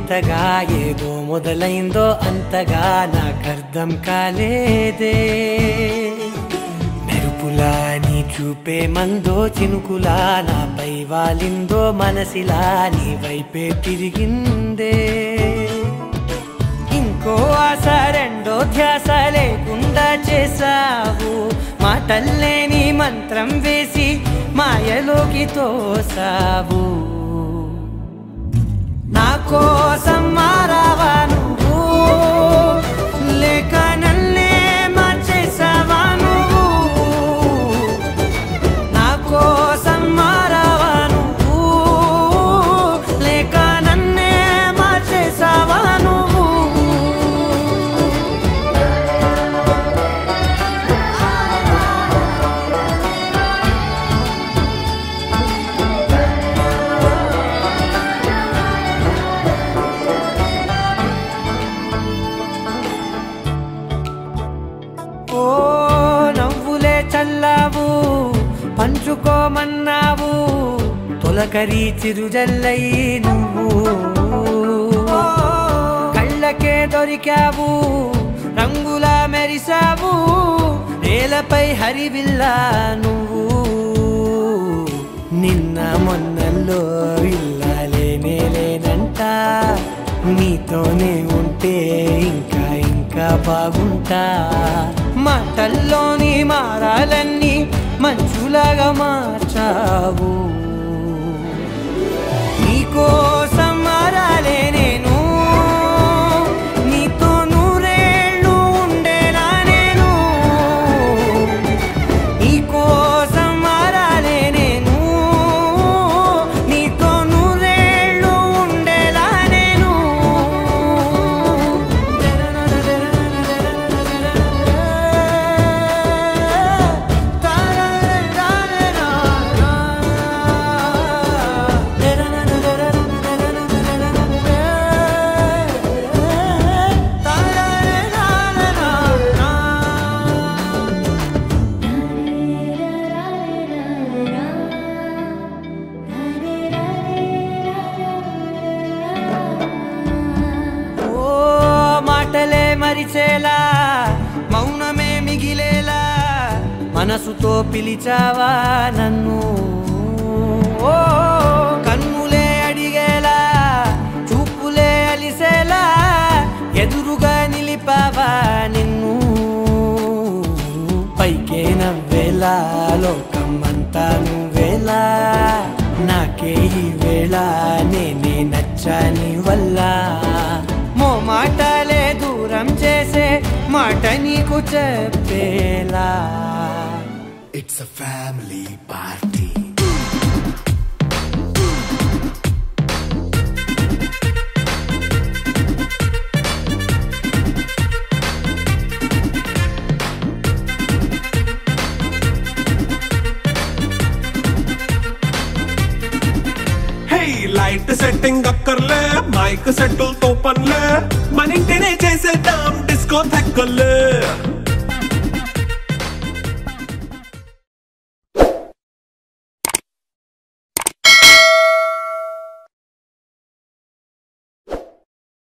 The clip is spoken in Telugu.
వింతగా ఏదో మొదలైందో అంతగా నాకర్థం కాలేదే మెరుపులా నీ చూపే మందో చినుకులా నాపై వాలిందో మనసిలా నీ వైపే తిరిగిందే ఇంకో ఆశ రెండో ధ్యాస లేకుండా చేసావు మాటల్లేని మంత్రం వేసి మాయలోకి తోసావు నా కోసం మారావా నువ్వు లేక నన్నే మార్చేసావా నువ్వు నా కోసం మారావా నువ్వు లేక నన్నే మార్చేసావా నువ్వు ఓ నవ్వులే చల్లావు పంచుకోమన్నావు తొలకరి చిరుజల్లై నువ్వు ఓ, కళ్ళకే దొరికావు రంగులా మెరిసావు నేలపై హరివిల్లా నువ్వు నిన్న మొన్నల్లో ఇల్లాలేనే లేనంట నీతోనే ఉంటే ఇంకా ఇంకా బాగుంటా మాటల్లోని మారాలన్నీ మంచులాగా మార్చావు నీకోసం మారాలే నేను నీతో నూరేళ్ళు ఉండేలా నేను నీకోసం మారాలే నేను నీతో నూరేళ్ళు ఉండేలా నేను ఓ మాటలే మరిచేలా మౌనమే మిగిలేలా మనసుతో పిలిచావా నన్ను ఓ కన్నులే అడిగేలా చూపులే అలిసేలా ఎదురుగా నిలిపావా నిన్ను పైకే నవ్వేలా లోకమంతా నువ్వేలా నాకే ఈ వేళ నేనే నచ్చాని వల్ల మో మాటలే దూరం చేసే మాట నీకు చెప్పేలా It's a family party. హే లైట్ సెట్టింగ్ అక్కర్లే మైక్ సెట్టులతో పనిలే మన ఇంటినే చేసేద్దాం డిస్కో తెక్కర్లే